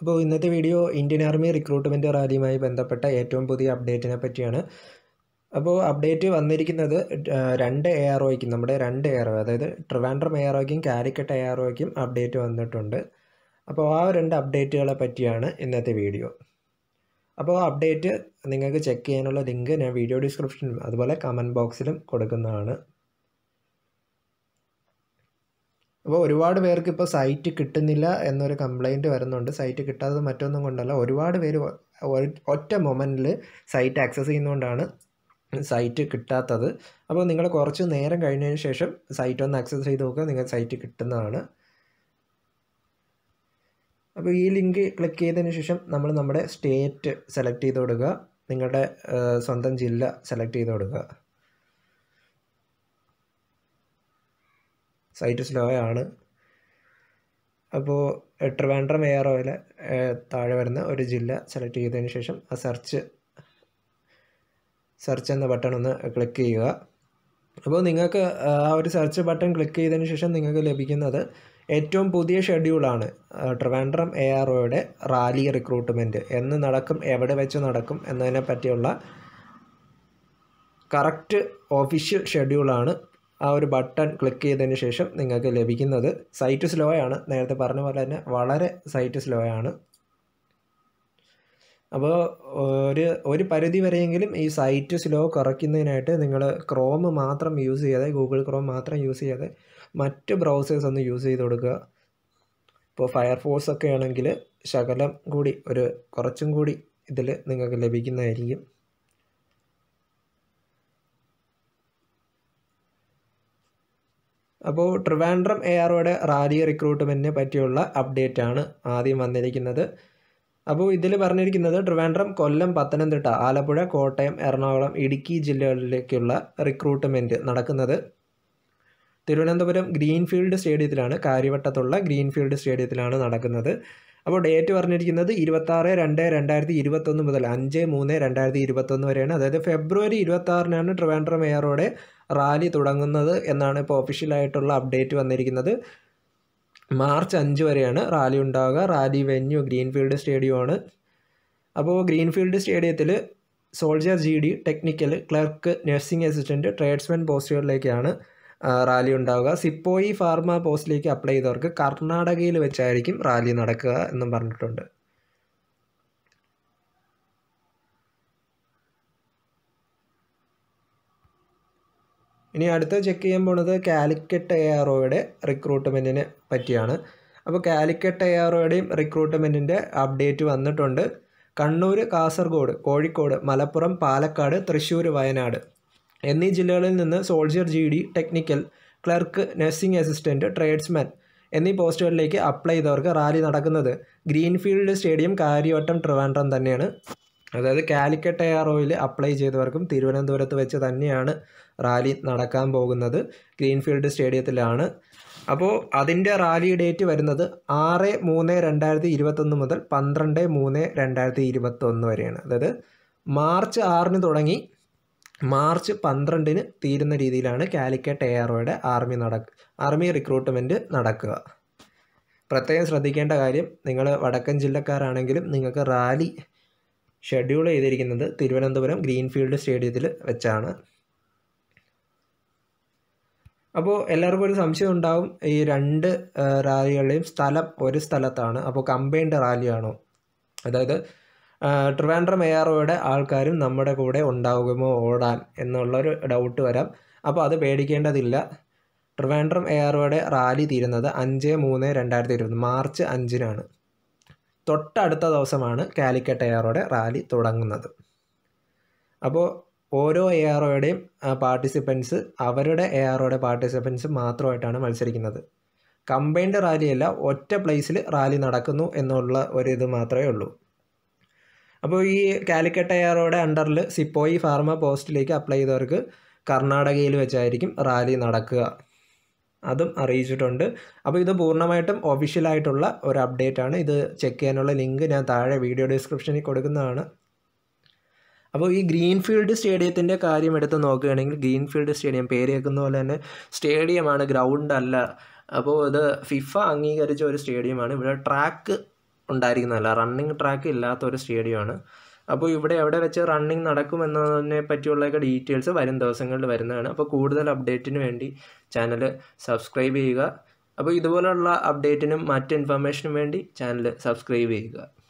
അപ്പോൾ ഇന്നത്തെ video Indian army recruitment റാലിയുമായി ബന്ധപ്പെട്ട ഏറ്റവും പുതിയ അപ്ഡേറ്റിനെ പറ്റിയാണ് അപ്പോൾ അപ്ഡേറ്റ് വന്നിരിക്കുന്നത് ആ, രണ്ട് എ ആർ ഒയ്ക്കും നമ്മുടെ രണ്ട് എ ആർ ഒ അതായത് ട്രിവാൻഡ്രം എ ആർ ഒയ്ക്കും കാലിക്കറ്റ് എ ആർ ഒയ്ക്കും അപ്ഡേറ്റ് വന്നിട്ടുണ്ട് അപ്പോൾ ആ രണ്ട് അപ്ഡേറ്റുകളെ പറ്റിയാണ് ഇന്നത്തെ വീഡിയോ അപ്പോൾ ആ അപ്ഡേറ്റ് നിങ്ങൾക്ക് ചെക്ക് ചെയ്യാനുള്ള ലിങ്ക് ഞാൻ വീഡിയോ ഡിസ്ക്രിപ്ഷനിലും അതുപോലെ കമൻറ്റ് ബോക്സിലും കൊടുക്കുന്നതാണ് അപ്പോൾ ഒരുപാട് പേർക്ക് ഇപ്പോൾ സൈറ്റ് കിട്ടുന്നില്ല എന്നൊരു കംപ്ലൈൻറ്റ് വരുന്നുണ്ട് സൈറ്റ് കിട്ടാത്തത് മറ്റൊന്നും കൊണ്ടല്ല ഒരുപാട് പേര് ഒ- ഒരു- ഒറ്റ മൊമെൻറ്റിൽ സൈറ്റ് ആക്സസ് ചെയ്യുന്നതുകൊണ്ടാണ് സൈറ്റ് കിട്ടാത്തത് അപ്പോൾ നിങ്ങൾ കുറച്ച് നേരം കഴിഞ്ഞതിന് ശേഷം സൈറ്റ് ഒന്ന് ആക്സസ് ചെയ്ത് നോക്കുക നിങ്ങൾക്ക് സൈറ്റ് കിട്ടുന്നതാണ് അപ്പോൾ ഈ ലിങ്ക് ക്ലിക്ക് ചെയ്തതിന് ശേഷം നമ്മൾ നമ്മുടെ സ്റ്റേറ്റ് സെലക്ട് ചെയ്ത് കൊടുക്കുക നിങ്ങളുടെ ആ, സ്വന്തം ജില്ല സെലക്ട് ചെയ്ത് കൊടുക്കുക സൈറ്റ് സ്ലോ ആണ് അപ്പോൾ ട്രിവാൻഡ്രം എയർ ഓയിൽ താഴെ വരുന്ന ഒരു ജില്ല സെലക്ട് ചെയ്തതിന് ശേഷം ആ സെർച്ച് സെർച്ച് എന്ന ബട്ടൺ ഒന്ന് ക്ലിക്ക് ചെയ്യുക അപ്പോൾ നിങ്ങൾക്ക് ആ ഒരു സെർച്ച് ബട്ടൺ ക്ലിക്ക് ചെയ്തതിന് ശേഷം നിങ്ങൾക്ക് ലഭിക്കുന്നത് ഏറ്റവും പുതിയ ഷെഡ്യൂളാണ് ട്രിവാൻഡ്രം എ ആർ ഒയുടെ റാലി റിക്രൂട്ട്മെൻറ്റ് എന്ന് നടക്കും എവിടെ വെച്ച് നടക്കും എന്നതിനെ പറ്റിയുള്ള കറക്റ്റ് ഒഫീഷ്യൽ ഷെഡ്യൂളാണ് ആ ഒരു ബട്ടൺ ക്ലിക്ക് ചെയ്തതിന് ശേഷം നിങ്ങൾക്ക് ലഭിക്കുന്നത് സൈറ്റ് സ്ലോ ആണ് നേരത്തെ പറഞ്ഞ പോലെ തന്നെ വളരെ സൈറ്റ് സ്ലോ ആണ് അപ്പോൾ ഒരു ഒരു പരിധി വരെയെങ്കിലും ഈ സൈറ്റ് സ്ലോ കുറയ്ക്കുന്നതിനായിട്ട് നിങ്ങൾ ക്രോം മാത്രം യൂസ് ചെയ്യാതെ ഗൂഗിൾ ക്രോം മാത്രം യൂസ് ചെയ്യാതെ മറ്റ് ബ്രൗസേഴ്സ് ഒന്ന് യൂസ് ചെയ്ത് കൊടുക്കുക ഇപ്പോൾ ഫയർഫോഴ്സ് ഒക്കെ ആണെങ്കിൽ ശകലം കൂടി ഒരു കുറച്ചും കൂടി ഇതിൽ നിങ്ങൾക്ക് ലഭിക്കുന്നതായിരിക്കും അപ്പോൾ ട്രിവാൻഡ്രം എ ആർ ഒയുടെ റാലി റിക്രൂട്ട്മെൻറ്റിനെ പറ്റിയുള്ള അപ്ഡേറ്റ് ആണ് ആദ്യം വന്നിരിക്കുന്നത് അപ്പോൾ ഇതിൽ പറഞ്ഞിരിക്കുന്നത് ട്രിവാൻഡ്രം കൊല്ലം പത്തനംതിട്ട ആലപ്പുഴ കോട്ടയം എറണാകുളം ഇടുക്കി ജില്ലകളിലേക്കുള്ള റിക്രൂട്ട്മെൻറ്റ് നടക്കുന്നത് തിരുവനന്തപുരം ഗ്രീൻഫീൽഡ് സ്റ്റേഡിയത്തിലാണ് കാര്യവട്ടത്തുള്ള ഗ്രീൻഫീൽഡ് സ്റ്റേഡിയത്തിലാണ് നടക്കുന്നത് അപ്പോൾ ഡേറ്റ് പറഞ്ഞിരിക്കുന്നത് ഇരുപത്താറ് രണ്ട് രണ്ടായിരത്തി ഇരുപത്തൊന്ന് മുതൽ അഞ്ച് മൂന്ന് രണ്ടായിരത്തി ഇരുപത്തൊന്ന് വരെയാണ് അതായത് ഫെബ്രുവരി ഇരുപത്താറിനാണ് ട്രിവാൻഡ്രം എയറോടെ റാലി തുടങ്ങുന്നത് എന്നാണ് ഇപ്പോൾ ഒഫീഷ്യലായിട്ടുള്ള അപ്ഡേറ്റ് വന്നിരിക്കുന്നത് മാർച്ച് അഞ്ച് വരെയാണ് റാലി ഉണ്ടാവുക റാലി വെന്യൂ ഗ്രീൻഫീൽഡ് സ്റ്റേഡിയമാണ് അപ്പോൾ ഗ്രീൻഫീൽഡ് സ്റ്റേഡിയത്തിൽ soldier G D technical clerk nursing assistant tradesman പോസ്റ്റുകളിലേക്കാണ് ആ, റാലി ഉണ്ടാവുക സിപ്പോയി ഫാർമ പോസ്റ്റിലേക്ക് അപ്ലൈ ചെയ്തവർക്ക് കർണാടകയിൽ വെച്ചായിരിക്കും റാലി നടക്കുക എന്നും പറഞ്ഞിട്ടുണ്ട് ഇനി അടുത്ത ചെക്ക് ചെയ്യാൻ പോണത് കാലിക്കറ്റ് എ ആർ ഒയുടെ റിക്രൂട്ട്മെൻറ്റിനെ പറ്റിയാണ് അപ്പോൾ കാലിക്കറ്റ് എ ആർ ഒയുടെയും റിക്രൂട്ട്മെൻറ്റിൻ്റെ അപ്ഡേറ്റ് വന്നിട്ടുണ്ട് കണ്ണൂർ കാസർഗോഡ് കോഴിക്കോട് മലപ്പുറം പാലക്കാട് തൃശ്ശൂർ വയനാട് എന്നീ ജില്ലകളിൽ നിന്ന് soldier G D technical clerk nursing assistant tradesman എന്നീ പോസ്റ്റുകളിലേക്ക് അപ്ലൈ ചെയ്തവർക്ക് റാലി നടക്കുന്നത് ഗ്രീൻഫീൽഡ് സ്റ്റേഡിയം കാര്യവട്ടം ട്രിവാൻഡ്രം തന്നെയാണ് അതായത് കാലിക്കറ്റ് എ ആർ ഒയിൽ അപ്ലൈ ചെയ്തവർക്കും തിരുവനന്തപുരത്ത് വെച്ച് തന്നെയാണ് റാലി നടക്കാൻ പോകുന്നത് ഗ്രീൻഫീൽഡ് സ്റ്റേഡിയത്തിലാണ് അപ്പോൾ അതിൻ്റെ റാലി ഡേറ്റ് വരുന്നത് ആറ് മൂന്ന് രണ്ടായിരത്തി ഇരുപത്തൊന്ന് മുതൽ പന്ത്രണ്ട് മൂന്ന് രണ്ടായിരത്തി ഇരുപത്തൊന്ന് വരെയാണ് അതായത് മാർച്ച് ആറിന് തുടങ്ങി മാർച്ച് പന്ത്രണ്ടിന് തീരുന്ന രീതിയിലാണ് കാലിക്കറ്റ് എ ആർ ഒയുടെ ആർമി നടക്ക ആർമി റിക്രൂട്ട്മെൻറ്റ് നടക്കുക പ്രത്യേകം ശ്രദ്ധിക്കേണ്ട കാര്യം നിങ്ങൾ വടക്കൻ ജില്ലക്കാരാണെങ്കിലും നിങ്ങൾക്ക് റാലി ഷെഡ്യൂൾ ചെയ്തിരിക്കുന്നത് തിരുവനന്തപുരം ഗ്രീൻഫീൽഡ് സ്റ്റേഡിയത്തിൽ വെച്ചാണ് അപ്പോൾ എല്ലാവർക്കും ഒരു സംശയം ഉണ്ടാവും ഈ രണ്ട് ആ, റാലികളുടെയും സ്ഥലം ഒരു സ്ഥലത്താണ് അപ്പോൾ കമ്പൈൻഡ് റാലിയാണോ അതായത് ആ, ട്രിവാൻഡ്രം എ ആർ ഒയുടെ ആൾക്കാരും നമ്മുടെ കൂടെ ഉണ്ടാകുമോ ഓടാൻ എന്നുള്ളൊരു ഡൗട്ട് വരാം അപ്പോൾ അത് പേടിക്കേണ്ടതില്ല ട്രിവാൻഡ്രം എ ആർ ഒയുടെ റാലി തീരുന്നത് അഞ്ച് മൂന്ന് രണ്ടായിരത്തി ഇരുപത് മാർച്ച് അഞ്ചിനാണ് തൊട്ടടുത്ത ദിവസമാണ് കാലിക്കറ്റ് എ ആർ ഒയുടെ റാലി തുടങ്ങുന്നത് അപ്പോൾ ഓരോ എ ആർ ഒയുടെയും പാർട്ടിസിപ്പൻസ് അവരുടെ എ ആർ ഒയുടെ പാർട്ടിസിപ്പൻസ് മാത്രമായിട്ടാണ് മത്സരിക്കുന്നത് കമ്പൈൻഡ് റാലിയല്ല ഒറ്റ പ്ലേസിൽ റാലി നടക്കുന്നു എന്നുള്ള ഒരു ഇത് മാത്രമേ ഉള്ളൂ അപ്പോൾ ഈ കാലിക്കറ്റ് എ ആർ ഒയുടെ അണ്ടറിൽ സിപ്പോയി ഫാർമ പോസ്റ്റിലേക്ക് അപ്ലൈ ചെയ്തവർക്ക് കർണാടകയിൽ വെച്ചായിരിക്കും റാലി നടക്കുക അതും അറിയിച്ചിട്ടുണ്ട് അപ്പോൾ ഇത് പൂർണ്ണമായിട്ടും ഒഫീഷ്യലായിട്ടുള്ള ഒരു അപ്ഡേറ്റ് ആണ് ഇത് ചെക്ക് ചെയ്യാനുള്ള ലിങ്ക് ഞാൻ താഴെ വീഡിയോ ഡിസ്ക്രിപ്ഷനിൽ കൊടുക്കുന്നതാണ് അപ്പോൾ ഈ ഗ്രീൻഫീൽഡ് സ്റ്റേഡിയത്തിൻ്റെ കാര്യം എടുത്ത് നോക്കുകയാണെങ്കിൽ ഗ്രീൻഫീൽഡ് സ്റ്റേഡിയം പേര് കേൾക്കുന്ന പോലെ തന്നെ സ്റ്റേഡിയമാണ് ഗ്രൗണ്ട് അല്ല അപ്പോൾ ഇത് ഫിഫ അംഗീകരിച്ച ഒരു സ്റ്റേഡിയമാണ് ഇവിടെ ട്രാക്ക് ഉണ്ടായിരിക്കുന്നതല്ല റണ്ണിങ് ട്രാക്ക് ഇല്ലാത്ത ഒരു സ്റ്റേഡിയമാണ് അപ്പോൾ ഇവിടെ എവിടെ വെച്ച് റണ്ണിങ് നടക്കുമെന്നതിനെ പറ്റിയുള്ളൊക്കെ ഡീറ്റെയിൽസ് വരും ദിവസങ്ങളിൽ വരുന്നതാണ് അപ്പോൾ കൂടുതൽ അപ്ഡേറ്റിന് വേണ്ടി ചാനൽ സബ്സ്ക്രൈബ് ചെയ്യുക അപ്പോൾ ഇതുപോലുള്ള അപ്ഡേറ്റിനും മറ്റ് ഇൻഫർമേഷനും വേണ്ടി ചാനൽ സബ്സ്ക്രൈബ് ചെയ്യുക